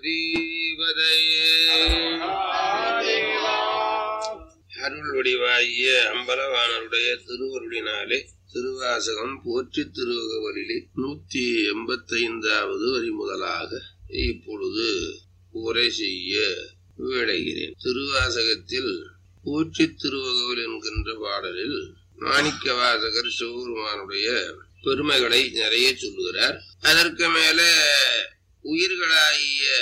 அருள் வடிவாகிய அம்பலவானருடைய திருவருளினாலே திருவாசகம் போற்றி திருவகவலிலே நூத்தி எண்பத்தி ஐந்தாவது வரி முதலாக இப்பொழுது உரை செய்ய விளைகிறேன் திருவாசகத்தில் போற்றி திருவகவல் என்கின்ற பாடலில் மாணிக்க வாசகர் சிவபெருமானுடைய பெருமைகளை நிறைய சொல்லுகிறார் அதற்கு மேல உயிர்களாகிய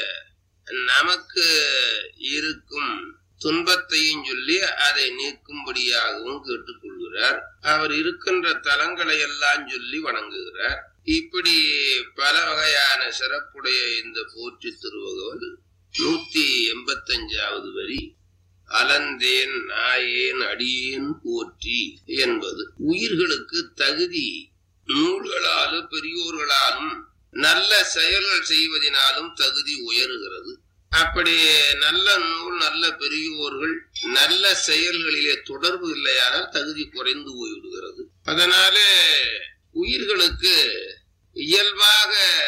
நமக்கு இருக்கும் துன்பத்தையும் சொல்லி அதை நீக்கும்படியாகவும் கேட்டுக்கொள்கிறார் அவர் இருக்கின்ற தலங்களை எல்லாம் சொல்லி வணங்குகிறார் இப்படி பல வகையான சிறப்புடைய இந்த போற்றி திருவகவல் நூத்தி எண்பத்தஞ்சாவது வரி அலந்தேன் நாயேன் அடியேன் போற்றி என்பது உயிர்களுக்கு தகுதி நூல்களாலும் பெரியோர்களாலும் நல்ல செயல்கள் செய்வதனாலும் தகுதி உயருகிறது அப்படி நல்ல நூல் நல்ல பெரியோர்கள் நல்ல செயல்களிலே தொடர்பு இல்லையானால் தகுதி குறைந்து போய்விடுகிறது அதனால உயிர்களுக்கு இயல்பாக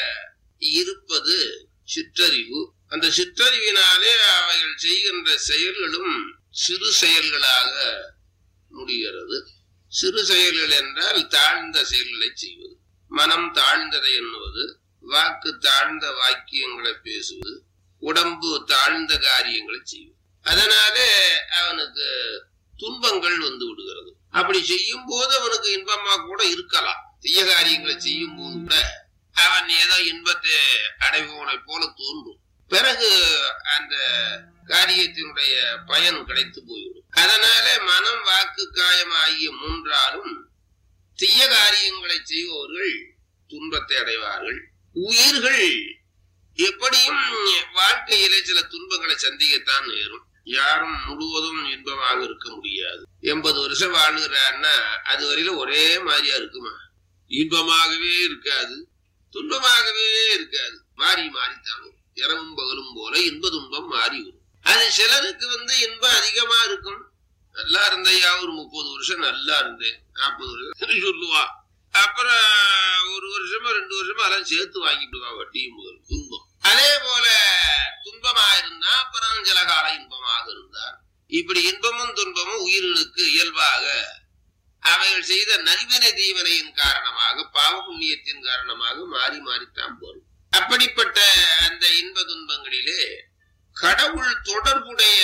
இருப்பது சிற்றறிவு அந்த சிற்றறிவினாலே அவைகள் செய்கின்ற செயல்களும் சிறு செயல்களாக முடிகிறது சிறு செயல்கள் என்றால் தாழ்ந்த செயல்களை செய்வது மனம் தாழ்ந்ததை எண்ணுவது வாக்கு தாழ்ந்த வாக்கியங்களை பேசுவது உடம்பு தாழ்ந்த காரியங்களை செய்வது அதனாலே அவனுக்கு துன்பங்கள் வந்து விடுகிறது அப்படி செய்யும் போது அவனுக்கு இன்பமா கூட இருக்கலாம் தீய காரியங்களை செய்யும் போது கூட அவன் ஏதோ இன்பத்தை அடைபவனை போல தோன்றும் பிறகு அந்த காரியத்தினுடைய பயன் கிடைத்து போய்விடும் அதனால மனம் வாக்கு காயம் ஆகிய மூன்றாலும் தீய காரியங்களை செய்பவர்கள் துன்பத்தை அடைவார்கள் உயிர்கள் எப்படியும் வாழ்க்கையில சில துன்பங்களை சந்திக்கத்தான் நேரும் யாரும் முழுவதும் இன்பமாக இருக்க முடியாது எண்பது வருஷம் வாழ்கிறான்னா அது வரையில ஒரே மாதிரியா இருக்குமா இன்பமாகவே இருக்காது துன்பமாகவே இருக்காது மாறி மாறித்தான் வரும் இரவும் பகலும் போல இன்ப துன்பம் மாறி வரும் அது சிலருக்கு வந்து இன்பம் அதிகமா இருக்கும் நல்லா இருந்தையா ஒரு முப்பது வருஷம் நல்லா இருந்தேன் நாற்பது வருஷம் சொல்லுவா அப்புறம் ஒரு வருஷமா ரெண்டு வருஷமா அதெல்லாம் சேர்த்து வாங்கிடுவா வட்டியும் முதல் துன்பம் அதே போல துன்பமா இருந்தா அப்புறம் சில கால இன்பமாக இருந்தார் இப்படி இன்பமும் துன்பமும் உயிர்களுக்கு இயல்பாக அவைகள் செய்த நல்வினை தீவனையின் காரணமாக பாவ புண்ணியத்தின் காரணமாக மாறி மாறித்தான் போகும் அப்படிப்பட்ட அந்த இன்ப துன்பங்களிலே கடவுள் தொடர்புடைய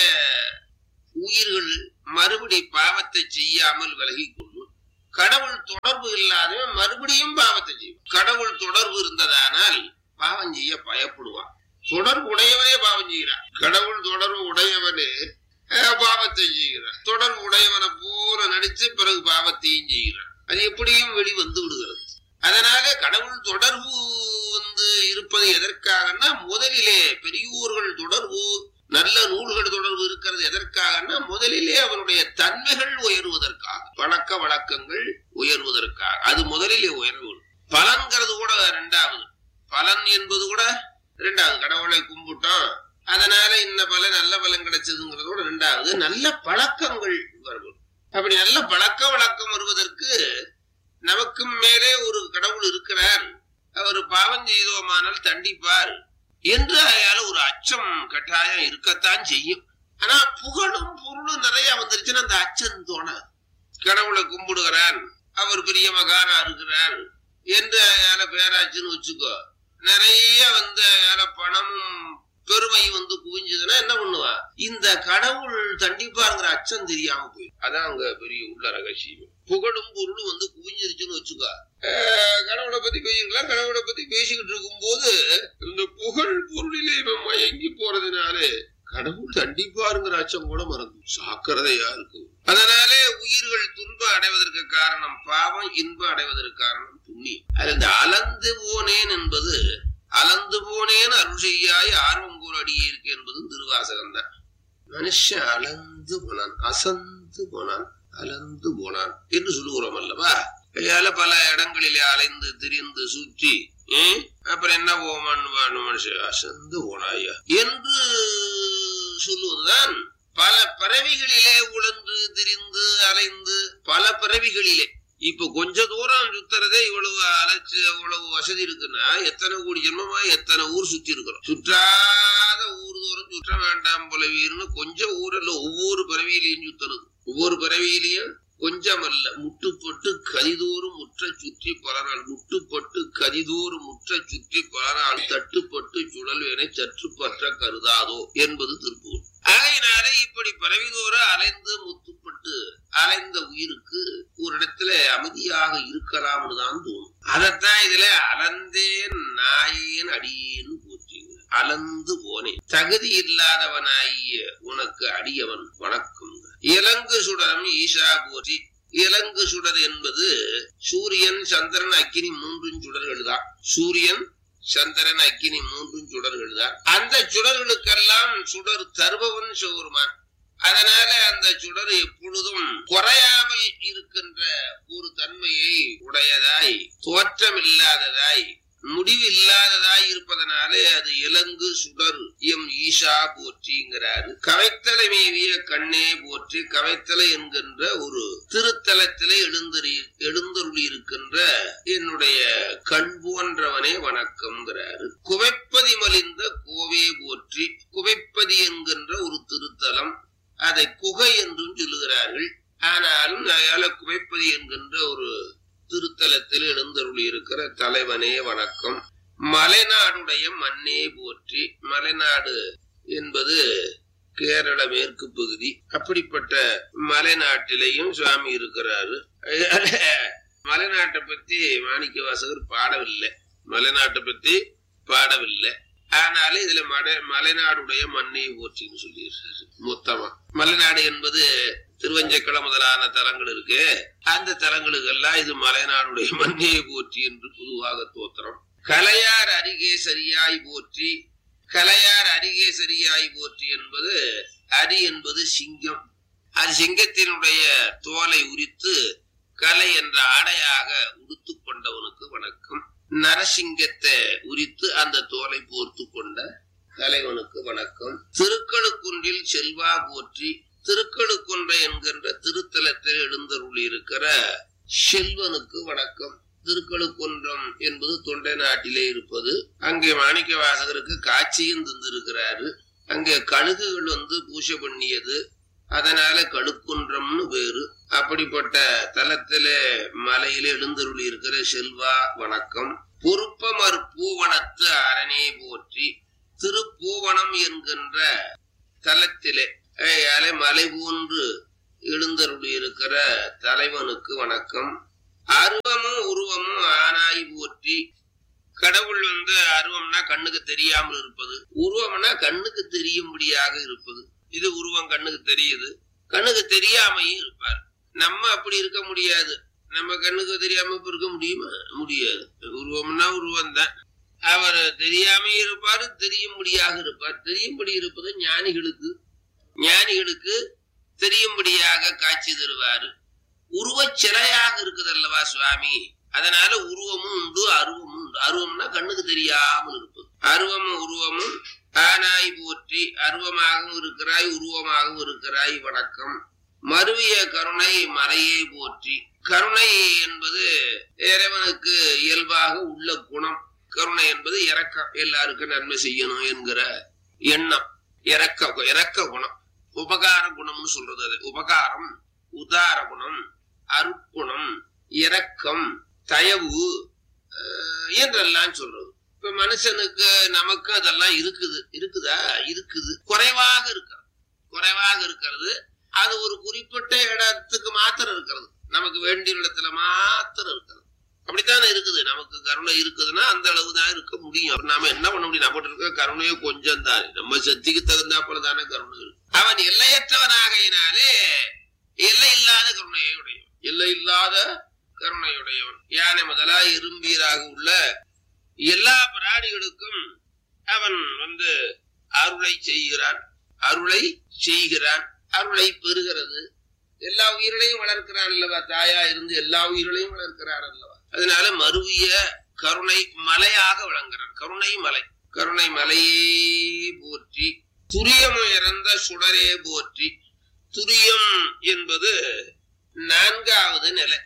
உயிர்கள் மறுபடி பாவத்தை செய்யாமல் விலகி கொள்ளும் கடவுள் தொடர்பு இல்லாத மறுபடியும் பாவத்தை செய்யும் கடவுள் தொடர்பு இருந்ததானால் பாவம் செய்ய பயப்படுவான் தொடர்பு உடையவனே பாவம் செய்கிறான் கடவுள் தொடர்பு உடையவனே பாவத்தை செய்கிறான் தொடர்பு உடையவனை போல நடிச்சு பிறகு பாவத்தையும் செய்கிறான் அது எப்படியும் வெளி வந்து விடுகிறது அதனால கடவுள் தொடர்பு வந்து இருப்பது எதற்காகனா முதலிலே பெரியோர்கள் தொடர்பு நல்ல நூல்கள் தொடர்பு இருக்கிறது எதற்காகனா முதலிலே அவனுடைய தன்மைகள் உயர்வதற்காக பழக்க வழக்கங்கள் உயர்வதற்காக அது முதலிலே உயர்வு பலன்கிறது கூட ரெண்டாவது பலன் என்பது கூட ரெண்டாவது கடவுளை கும்பிட்டோம் அதனால இன்ன பலன் நல்ல பலன் கிடைச்சதுங்கிறதோட ரெண்டாவது நல்ல பழக்கங்கள் வருவது அப்படி நல்ல பழக்க வழக்கம் வருவதற்கு நமக்கும் மேலே ஒரு கடவுள் இருக்கிறார் அவர் பாவம் செய்தோமானால் தண்டிப்பார் என்று அயால ஒரு அச்சம் கட்டாயம் இருக்கத்தான் செய்யும் ஆனா புகழும் பொருளும் நிறைய வந்துருச்சுன்னா அந்த அச்சம் தோணாது கடவுளை கும்பிடுகிறான் அவர் பெரிய மகானா இருக்கிறார் என்று அயால பேராச்சுன்னு வச்சுக்கோ நிறைய வந்து அயால பணமும் பெருமையும் வந்து குவிஞ்சதுன்னா என்ன பண்ணுவா இந்த கடவுள் தண்டிப்பாருங்கிற அச்சம் தெரியாம போயிடும் அதான் அங்க பெரிய உள்ள ரகசியம் புகழும் பொருளும் வந்து குவிஞ்சிருச்சுன்னு வச்சுக்கோ கடவுளை பத்தி பேசிக்கலாம் கடவுளை பத்தி பேசிக்கிட்டு இருக்கும் போது இந்த புகழ் பொருளிலே இவன் மயங்கி போறதுனாலே கடவுள் தண்டிப்பாருங்கிற அச்சம் கூட மறந்து சாக்கிறதையா இருக்கும் அதனாலே உயிர்கள் துன்பம் அடைவதற்கு காரணம் பாவம் இன்பம் அடைவதற்கு காரணம் புண்ணியம் அது இந்த அலந்து போனேன் என்பது அலந்து போனேன் அருள் செய்யாய் ஆர்வம் கூற அடியே இருக்கு என்பதும் திருவாசகம் தான் மனுஷன் அலந்து போனான் அசந்து போனான் அலந்து போனான் என்று சொல்லுகிறோம் அல்லவா கையால பல இடங்களிலே அலைந்து திரிந்து சுற்றி அப்புறம் என்ன போமான் மனுஷன் அசந்து போனாயா என்று சொல்லுவதுதான் பல பிறவிகளிலே உழந்து திரிந்து அலைந்து பல பிறவிகளிலே இப்ப கொஞ்ச தூரம் சுத்துறதே இவ்வளவு அலைச்சு இவ்வளவு வசதி இருக்குன்னா எத்தனை கோடி ஜென்மமா எத்தனை ஊர் சுத்தி இருக்கிறோம் சுற்றாத ஊர் தோறும் சுற்ற வேண்டாம் போல வீர்னு கொஞ்சம் ஊரில் ஒவ்வொரு பிறவியிலையும் சுத்தணும் ஒவ்வொரு பிறவியிலையும் கொஞ்சம் அல்ல முட்டுப்பட்டு கதிதோறும் முற்ற சுற்றி பல நாள் முட்டுப்பட்டு கதிதோறும் முற்ற சுற்றி பல நாள் தட்டுப்பட்டு சுழல்வேனை சற்று பற்ற கருதாதோ என்பது திருப்பூர் ஆகையினாலே இப்படி பறவைதோற அலைந்து முத்துப்பட்டு அலைந்த உயிருக்கு ஒரு இடத்துல அமைதியாக இருக்கலாம்னு தான் தோணும் அதத்தான் இதுல அலந்தேன் நாயேன் அடியேன்னு போற்றீங்க அலந்து போனேன் தகுதி இல்லாதவனாகிய உனக்கு அடியவன் வணக்கம் இலங்கு சுடரம் ஈஷா போற்றி இலங்கு சுடர் என்பது சூரியன் சந்திரன் அக்கினி மூன்றும் சுடர்கள் தான் சூரியன் சந்திரன் அக்கினி மூன்றும் சுடர்கள் தான் அந்த சுடர்களுக்கெல்லாம் சுடர் தருபவன் சிவருமான் அதனால அந்த சுடர் எப்பொழுதும் குறையாமல் இருக்கின்ற ஒரு தன்மையை உடையதாய் தோற்றமில்லாததாய் முடிவு இல்லாததாய் இருப்பதனாலே அது இலங்கு சுடர் எம் ஈஷா போற்றிங்கிறாரு கவைத்தலை மேவிய கண்ணே போற்றி கவைத்தலை என்கின்ற ஒரு திருத்தலத்திலே எழுந்தறி எழுந்தருளி இருக்கின்ற என்னுடைய கண் போன்றவனே வணக்கம்ங்கிறாரு குவைப்பதி மலிந்த கோவே போற்றி குவைப்பதி என்கின்ற ஒரு திருத்தலம் அதை குகை என்றும் சொல்லுகிறார்கள் ஆனாலும் அயால குவைப்பதி என்கின்ற ஒரு திருத்தலத்தில் எழுந்தருளி இருக்கிற தலைவனே வணக்கம் மலைநாடுடைய மண்ணே போற்றி மலைநாடு என்பது கேரள மேற்கு பகுதி அப்படிப்பட்ட மலைநாட்டிலையும் சுவாமி இருக்கிறாரு மலைநாட்டை பத்தி மாணிக்க வாசகர் பாடவில்லை மலைநாட்டை பத்தி பாடவில்லை ஆனாலும் இதுல மலை மலைநாடுடைய மண்ணை போற்றின்னு சொல்லிடுறாரு மொத்தமா மலைநாடு என்பது திருவஞ்சக்கல முதலான தலங்கள் இருக்கு அந்த தலங்களுக்கெல்லாம் இது மலைநாடுடைய மண்ணை போற்றி என்று பொதுவாக தோத்திரம் கலையார் அருகே சரியாய் போற்றி கலையார் அருகே சரியாய் போற்றி என்பது அடி என்பது சிங்கம் அது சிங்கத்தினுடைய தோலை உரித்து கலை என்ற ஆடையாக உடுத்து கொண்டவனுக்கு வணக்கம் நரசிங்கத்தை உரித்து அந்த தோலை போர்த்து கொண்ட தலைவனுக்கு வணக்கம் திருக்களுக்குன்றில் செல்வா போற்றி திருக்களுக்குன்றை என்கின்ற திருத்தலத்தில் எழுந்தருளி இருக்கிற செல்வனுக்கு வணக்கம் திருக்களுக்குன்றம் என்பது தொண்டை நாட்டிலே இருப்பது அங்கே மாணிக்க வாசகருக்கு காட்சியும் தந்திருக்கிறாரு அங்கே கழுகுகள் வந்து பூஜை பண்ணியது அதனால கழுக்குன்றம்னு பேரு அப்படிப்பட்ட தலத்தில மலையில எழுந்தருளி இருக்கிற செல்வா வணக்கம் பொறுப்பமர் பூவனத்து அரணே போற்றி திருப்பூவனம் என்கின்ற தலத்திலே அலை மலை போன்று எழுந்தருளி இருக்கிற தலைவனுக்கு வணக்கம் அருவமும் உருவமும் ஆனாய் போற்றி கடவுள் வந்து அருவம்னா கண்ணுக்கு தெரியாமல் இருப்பது உருவம்னா கண்ணுக்கு தெரியும்படியாக இருப்பது இது உருவம் கண்ணுக்கு தெரியுது கண்ணுக்கு தெரியாமையும் இருப்பார் நம்ம அப்படி இருக்க முடியாது நம்ம கண்ணுக்கு தெரியாம இப்ப இருக்க முடியுமா முடியாது உருவம்னா உருவம் தான் அவர் தெரியாம இருப்பாரு தெரியும்படியாக இருப்பார் தெரியும்படி இருப்பது ஞானிகளுக்கு ஞானிகளுக்கு தெரியும்படியாக காட்சி தருவாரு உருவச் சிலையாக இருக்குது அல்லவா சுவாமி அதனால உருவமும் உண்டு அருவமும் உண்டு அருவம்னா கண்ணுக்கு தெரியாமல் இருப்பது அருவமும் உருவமும் ஆனாய் போற்றி அருவமாகவும் இருக்கிறாய் உருவமாகவும் இருக்கிறாய் வணக்கம் மருவிய கருணை மலையே போற்றி கருணை என்பது இறைவனுக்கு இயல்பாக உள்ள குணம் கருணை என்பது இறக்கம் எல்லாருக்கும் நன்மை செய்யணும் என்கிற எண்ணம் இறக்க இறக்க குணம் உபகார குணம்னு சொல்றது அது உபகாரம் உதார குணம் அருட்குணம் இரக்கம் தயவு என்றெல்லாம் சொல்றது இப்ப மனுஷனுக்கு நமக்கு அதெல்லாம் இருக்குது இருக்குதா இருக்குது குறைவாக இருக்கிறது குறைவாக இருக்கிறது அது ஒரு குறிப்பிட்ட இடத்துக்கு மாத்திரம் இருக்கிறது நமக்கு வேண்டிய இடத்துல மாத்திரம் இருக்கிறது அப்படித்தானே இருக்குது நமக்கு கருணை இருக்குதுன்னா அந்த அளவு தான் இருக்க முடியும் நாம என்ன பண்ண முடியும் நம்ம இருக்க கருணையோ கொஞ்சம் தான் நம்ம சக்திக்கு தகுந்தாப்புல தானே கருணை இருக்கு அவன் எல்லையற்றவனாகையினாலே எல்லை இல்லாத கருணையை உடையவன் எல்லை இல்லாத கருணையுடையவன் யானை முதலா இரும்பீராக உள்ள எல்லா பிராணிகளுக்கும் அவன் வந்து அருளை செய்கிறான் அருளை செய்கிறான் அருளை பெறுகிறது எல்லா உயிர்களையும் வளர்க்கிறான் அல்லவா தாயா இருந்து எல்லா உயிர்களையும் வளர்க்கிறான் அல்லவா அதனால மருவிய கருணை மலையாக விளங்குறான் கருணை மலை கருணை மலையே போற்றி துரியம் இறந்த சுடரே போற்றி துரியம் என்பது நான்காவது நிலை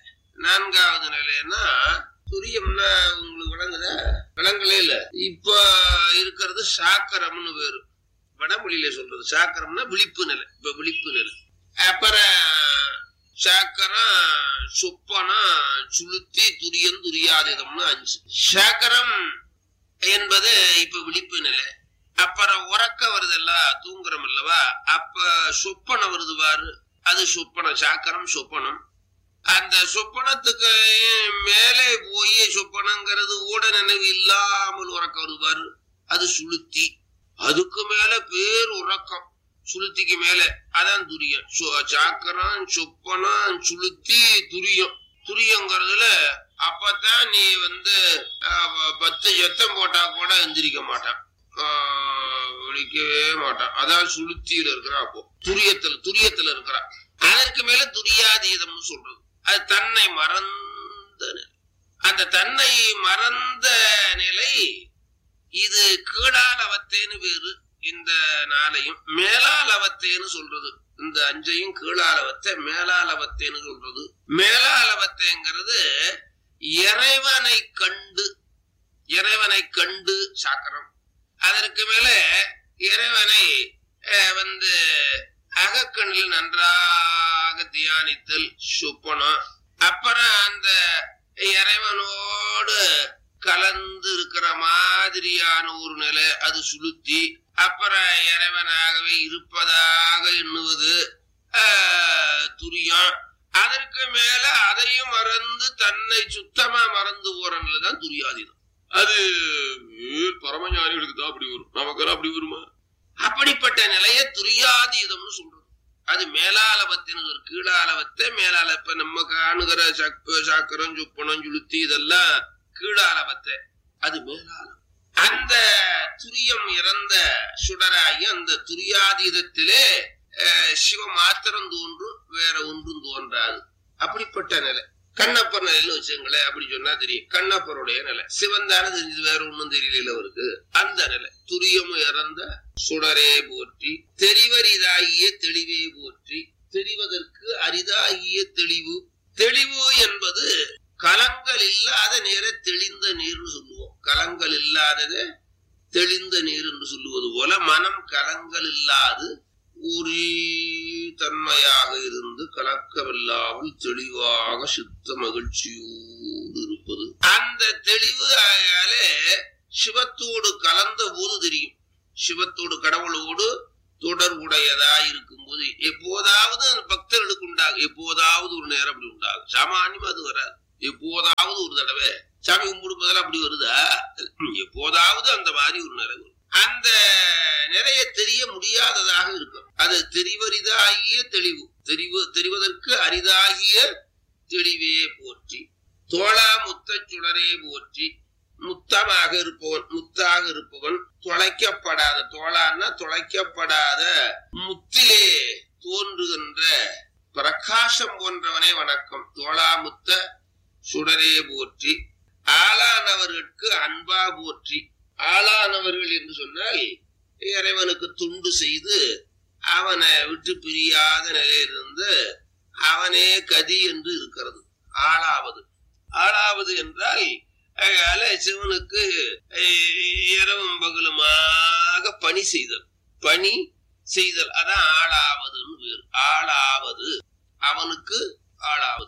நான்காவது நிலைன்னா துரியம்னா உங்களுக்கு விளங்குதா விளங்கலே இல்ல இப்ப இருக்கிறது சாக்கரம்னு பேரு வடமொழியில சொல்றது சாக்கரம்னா விழிப்பு நிலை இப்ப விழிப்பு நிலை அப்புறம் சாக்கரம் சொப்பனம் சுளுத்தி துரியன் துரியாதிதம்னு அஞ்சு சாக்கரம் என்பது இப்ப விழிப்பு நிலை அப்புறம் உறக்க வருதல்ல தூங்குறோம் அல்லவா அப்ப சொப்பனம் வருது பாரு அது சொப்பனம் சாக்கரம் சொப்பனம் அந்த சொப்பனத்துக்கு மேலே போய் சொப்பனங்கிறது ஊட நினைவு இல்லாமல் உறக்க வருவாரு அது சுளுத்தி அதுக்கு மேல பேர் உறக்கம் சுளுத்திக்கு மேல அதான் துரியம் சு- சாக்கரம் சொப்பனம் சுளுத்தி துரியம் துரியங்கிறதுல அப்பதான் நீ வந்து அஹ், பத்து எத்தம் போட்டா கூட எந்திரிக்க மாட்டான் ஆஹ், விழிக்கவே மாட்டான் அதான் சுளுத்தியில இருக்கிறான் அப்போ துரியத்துல துரியத்துல இருக்கிறான் அதற்கு மேல துரியாதீதம்னு சொல்றது அது தன்னை மறந்த நிலை. அந்த தன்னை மறந்த நிலை இது கீழாலவத்தேன்னு பேரு இந்த நாளையும் மேலாலவத்தேன்னு சொல்றது இந்த அஞ்சையும் கீழாலவத்தை மேலாலவத்தேன்னு சொல்றது மேலாலவத்தேங்கிறது இறைவனை கண்டு இறைவனை கண்டு சாக்கரம் அதற்கு மேல இறைவனை அஹ், வந்து அகக்கண்ணில் நன்றாக தியானித்தல் சுப்பனம் அப்புறம் அந்த இறைவனோடு கலந்து இருக்கிற மாதிரியான ஒரு நிலை அது சுளுத்தி அப்புறம் இறைவனாகவே இருப்பதாக எண்ணுவது ஆஹ், துரியம் அதற்கு மேல அதையும் மறந்து தன்னை சுத்தமா மறந்து போற நிலை தான் துரியாதீனம் அது ஏ, பரமஞானிகளுக்கு தான் அப்படி வரும் நமக்கெல்லாம் அப்படி வருமா அப்படிப்பட்ட நிலைய துரியாதீதம்னு சொல்றது அது மேலாலவத்தின் ஒரு கீழாலவத்தை மேலாலப்ப நம்ம காணுகிற சக்கு சாக்கரம் சுப்பனம் சுளுத்தி இதெல்லாம் கீழாலவத்தை அது மேலாலம் அந்த துரியம் இறந்த சுடராகி அந்த துரியாதீதத்திலே அஹ், சிவம் மாத்திரம் தோன்றும் வேற ஒன்றும் தோன்றாது அப்படிப்பட்ட நிலை கண்ணப்பர் நிலைன்னு வச்சுங்களேன் அப்படி சொன்னா தெரியும் கண்ணப்பருடைய நிலை சிவன் தானே தெரிஞ்சது வேற ஒண்ணும் தெரியல அவருக்கு அந்த நிலை துரியம் இறந்த சுடரே போற்றி தெரிவரிதாகிய தெளிவே போற்றி தெரிவதற்கு அரிதாகிய தெளிவு தெளிவு என்பது கலங்கள் இல்லாத நேர தெளிந்த நீர்னு சொல்லுவோம் கலங்கள் இல்லாதது தெளிந்த நீர் என்று சொல்லுவது போல மனம் கலங்கள் இல்லாது ஒரே தன்மையாக இருந்து கலக்கமில்லாமல் தெளிவாக சித்த மகிழ்ச்சியோடு இருப்பது அந்த தெளிவு ஆகையாலே சிவத்தோடு கலந்த போது தெரியும் சிவத்தோடு கடவுளோடு தொடர்புடையதா இருக்கும்போது எப்போதாவது அந்த பக்தர்களுக்கு உண்டாகும் எப்போதாவது ஒரு நேரம் அப்படி உண்டாகும் சாமானியமா அது வராது எப்போதாவது ஒரு தடவை சாமி கும்பிடும்போதெல்லாம் அப்படி வருதா எப்போதாவது அந்த மாதிரி ஒரு நிலை வரும் அந்த நிறைய தெரிய முடியாததாக இருக்கும் அது தெரிவரிதாகிய தெளிவு தெரிவு தெரிவதற்கு அரிதாகிய தெளிவே போற்றி தோளா முத்தச் சுடரே போற்றி முத்தமாக இருப்பவன் முத்தாக இருப்பவன் தொலைக்கப்படாத தோளான்னா தொலைக்கப்படாத முத்திலே தோன்றுகின்ற பிரகாசம் போன்றவனே வணக்கம் தோளா முத்த சுடரே போற்றி ஆளானவர்களுக்கு அன்பா போற்றி ஆளானவர்கள் என்று சொன்னால் இறைவனுக்கு துண்டு செய்து அவனை விட்டு பிரியாத நிலையிலிருந்து அவனே கதி என்று இருக்கிறது ஆளாவது ஆளாவது என்றால் அதனால சிவனுக்கு அஹ், இரவும் பகலுமாக பணி செய்தல் பணி செய்தல் அதான் ஆளாவதுன்னு பேர் ஆளாவது அவனுக்கு ஆளாவது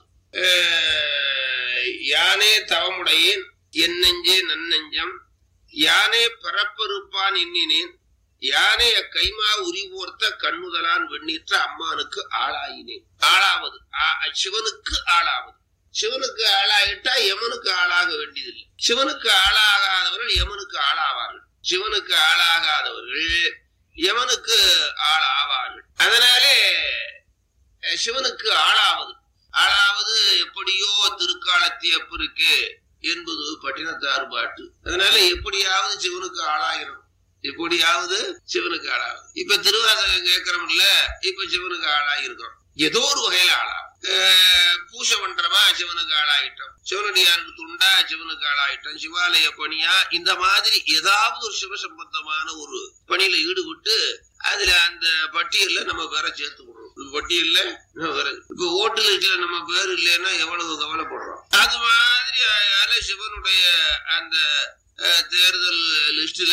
அஹ், யானே தவமுடையேன் என் நெஞ்சே நன்னெஞ்சம் யானே பிறப்பறுப்பான் எண்ணினேன் யானே கைமா உரிவோர்த்த கண்ணுதலான் வெண்ணீற்ற அம்மானுக்கு ஆளாயினேன் ஆளாவது ஆ- சிவனுக்கு ஆளாவது சிவனுக்கு ஆளாயிட்டா யமனுக்கு ஆளாக வேண்டியதில்லை சிவனுக்கு ஆளாகாதவர்கள் யமனுக்கு ஆளாவார்கள் சிவனுக்கு ஆளாகாதவர்கள் யமனுக்கு ஆளாவார்கள் அதனாலே அஹ், சிவனுக்கு ஆளாவது ஆளாவது எப்படியோ திருக்காலத்தியப்பு இருக்கு என்பது பட்டினத்தார் பாட்டு அதனால எப்படியாவது சிவனுக்கு ஆளாயிரும் எப்படியாவது சிவனுக்கு ஆளாகும் இப்ப திருவாசகம் கேட்கறோம்ல இப்ப சிவனுக்கு ஆளாயிருக்கிறோம் ஏதோ ஒரு வகையில ஆளாகும் அஹ் பூஜை பண்றமா சிவனுக்கு ஆளாயிட்டோம் சிவனடியாருக்கு துண்டா சிவனுக்கு ஆளாயிட்டோம் சிவாலய பணியா இந்த மாதிரி ஏதாவது ஒரு சிவ சம்பந்தமான ஒரு பணியில ஈடுபட்டு அதுல அந்த பட்டியல்ல நம்ம பேரை சேர்த்து விடுறோம் இந்த பட்டியல்ல நம்ம பேரை இப்ப ஓட்டு லிஸ்ட்ல நம்ம பேர் இல்லைன்னா எவ்வளவு கவலைப்படுறோம் அது மாதிரி அதனால சிவனுடைய அந்த அஹ், தேர்தல் லிஸ்ட்ல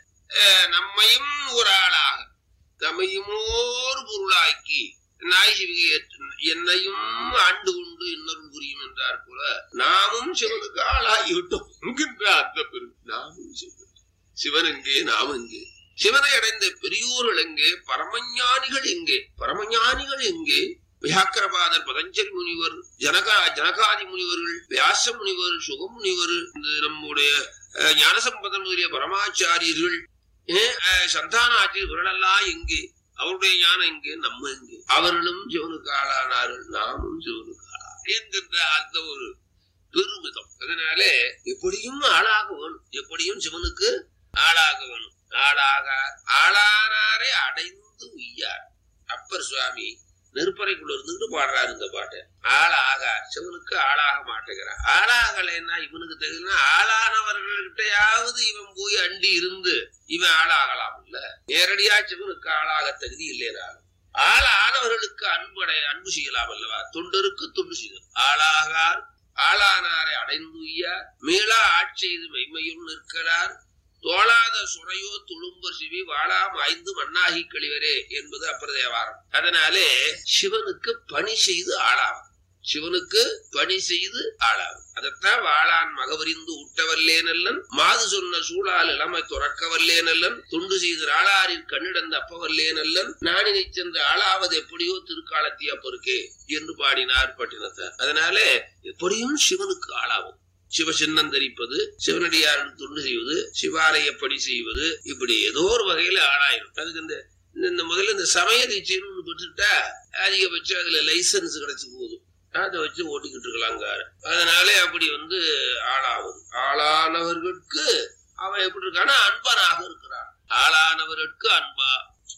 நம்மையும் ஒரு ஆளாக நம்மையும் ஒரு பொருளாக்கி நாய் சிவிகை ஏற்று- என்னையும் ஆண்டு கொண்டு இன்னொரு புரியும் என்றார் போல நாமும் சிவனுக்கு ஆளாகிவிட்டோம் என்கின்ற அந்த பெரும் நாமும் சிவன் சிவன் எங்கே நாம் எங்கே சிவனை அடைந்த பெரியோர்கள் எங்கே பரமஞானிகள் எங்கே பரமஞானிகள் எங்கே வியாக்கரபாதர் பதஞ்சலி முனிவர் ஜனகா ஜனகாதி முனிவர்கள் வியாச முனிவர் சுக முனிவர் இந்த நம்முடைய அஹ், ஞானசம்பந்தம் முதலிய பரமாச்சாரியர்கள் ஏன், அஹ், சந்தான ஆட்சியர்கள் எல்லாம் எங்கே அவருடைய ஞானம் எங்கே நம்ம எங்கே அவர்களும் சிவனுக்கு ஆளானார்கள் நாமும் சிவனுக்கு ஆளான என்கின்ற அந்த ஒரு பெருமிதம் அதனாலே எப்படியும் ஆளாக வேணும் எப்படியும் சிவனுக்கு ஆளாக வேணும் ஆளாகார் ஆளானாரை அடைந்து உய்யார் அப்பர் சுவாமி நெருப்பறைக்குள்ள இருந்துட்டு பாடுறாரு இந்த பாட்டை ஆளாகார் சிவனுக்கு ஆளாக மாட்டேங்கிறார் ஆளாகலைன்னா இவனுக்கு தெரியுதுன்னா ஆளானவர்கள்கிட்டயாவது இவன் போய் அண்டி இருந்து இவன் ஆளாகலாம் இல்ல நேரடியா சிவனுக்கு ஆளாக தகுதி இல்லைனாலும் ஆளானவர்களுக்கு அன்படை அன்பு செய்யலாம் அல்லவா தொண்டருக்கு தொண்டு செய்தல் ஆளாகார் ஆளானாரை அடைந்துய்யார் மீளா ஆட்செய்து மெய்மையுள் நிற்கிறார் தோளாத சுரையோ துளும்பர் சிவி வாழாம் ஐந்து மண்ணாகி கழிவரே என்பது அப்பிரதேவாரம் அதனாலே சிவனுக்கு பணி செய்து ஆளாகும் சிவனுக்கு பணி செய்து ஆளாகும் அதைத்தான் வாழான் மகவரிந்து ஊட்டவல்லே நல்லன் மாது சொன்ன சூழால் இளமை துறக்கவல்லே நல்லன் துண்டு செய்து ஆளாரில் கண்ணிடந்த அப்பவல்லே நல்லன் நாணினை சென்று ஆளாவது எப்படியோ திருக்காலத்தி அப்பருக்கே என்று பாடினார் பட்டினத்தார் அதனாலே எப்படியும் சிவனுக்கு ஆளாகும் சிவசின்னம் தரிப்பது சிவனடியாருக்கு தொண்டு செய்வது சிவாலய பணி செய்வது இப்படி ஏதோ ஒரு வகையில ஆளாயிரும் அதுக்கு இந்த இந்த- இந்த முதல்ல இந்த சமய தீட்சைன்னு ஒண்ணு பெற்றுட்டா அதிகபட்சம் அதுல லைசன்ஸ் கிடைச்சு போகுது அதை வச்சு ஓட்டிக்கிட்டு இருக்கலாங்காரு அதனாலே அப்படி வந்து ஆளாவது ஆளானவர்களுக்கு அவன் எப்படி இருக்கானா அன்பனாக இருக்கிறான் ஆளானவர்களுக்கு அன்பா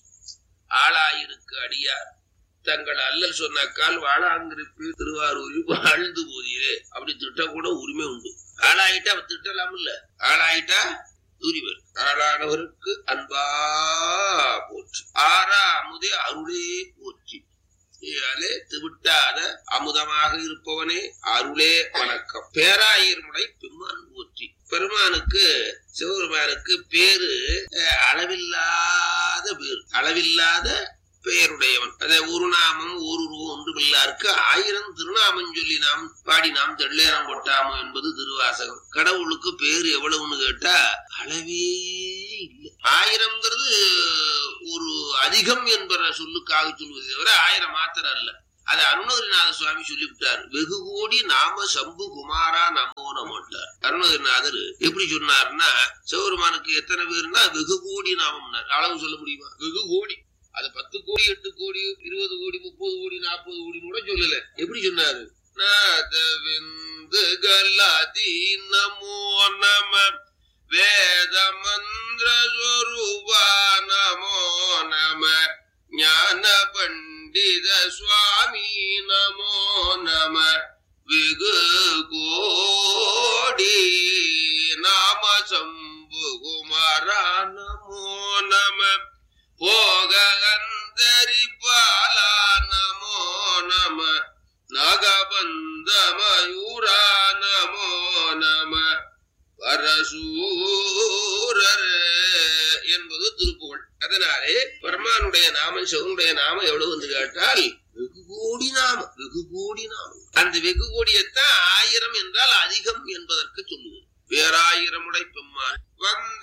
ஆளாயிருக்கு அடியார் தங்கள் அல்லல் சொன்னாக்கால் வாழாங்கிருப்பி திருவாரூரில் வாழ்ந்து போதீரே அப்படி திட்ட கூட உரிமை உண்டு ஆளாயிட்டா அவன் திட்டலாம் இல்ல ஆளாயிட்டா உரிவர் ஆளானவருக்கு அன்பா போற்று ஆறா அமுதே அருளே போற்றி இதாலே திவிட்டாத அமுதமாக இருப்பவனே அருளே வணக்கம் பேராயிரமுடை பெம்மான் போற்றி பெருமானுக்கு சிவபெருமானுக்கு பேரு அஹ், அளவில்லாத பேர் அளவில்லாத பெயருடையவன் அதை ஒரு நாமம் ஒரு உருவம் ஒன்றுமில்லாருக்கு ஆயிரம் திருநாமம் சொல்லி நாம் பாடி நாம் தெள்ளேரம் கொட்டாமோ என்பது திருவாசகம் கடவுளுக்கு பேர் எவ்வளவுன்னு கேட்டா அளவே இல்லை ஆயிரம்ங்கிறது ஒரு அதிகம் என்பற சொல்லுக்காக சொல்வதை தவிர ஆயிரம் மாத்திரம் அல்ல அது அருணகிரிநாத சுவாமி சொல்லிவிட்டார் வெகு கோடி நாம சம்பு குமாரா நமோ நமோட்டார் அருணகிரிநாதர் எப்படி சொன்னார்னா சிவபெருமானுக்கு எத்தனை பேர்னா வெகு கோடி நாமம்னார் அளவு சொல்ல முடியுமா வெகு கோடி அது பத்து கோடி எட்டு கோடி இருபது கோடி முப்பது கோடி நாற்பது கோடி கூட சொல்லல எப்படி சொன்னாரு நாதவிந்து கலாதி நமோ நம வேத மந்திர சொரூபா நமோ நம ஞான பண்டித சுவாமி நமோ நம வெகு கோடி நாம சம்பு குமாரா நமோ நம போக அந்தரிப்பாலா நமோ நம நகபந்த மயூரா நமோ நம வரசூரர் என்பது திருப்புகழ் அதனாலே பெருமானுடைய நாமம் சிவனுடைய நாமம் எவ்வளவு என்று கேட்டால் வெகு கோடி நாமம் வெகு கோடி நாமம் அந்த வெகு கோடியத்தான் ஆயிரம் என்றால் அதிகம் என்பதற்கு சொல்லுவது பேராயிரமுடை பெம்மான் வந்த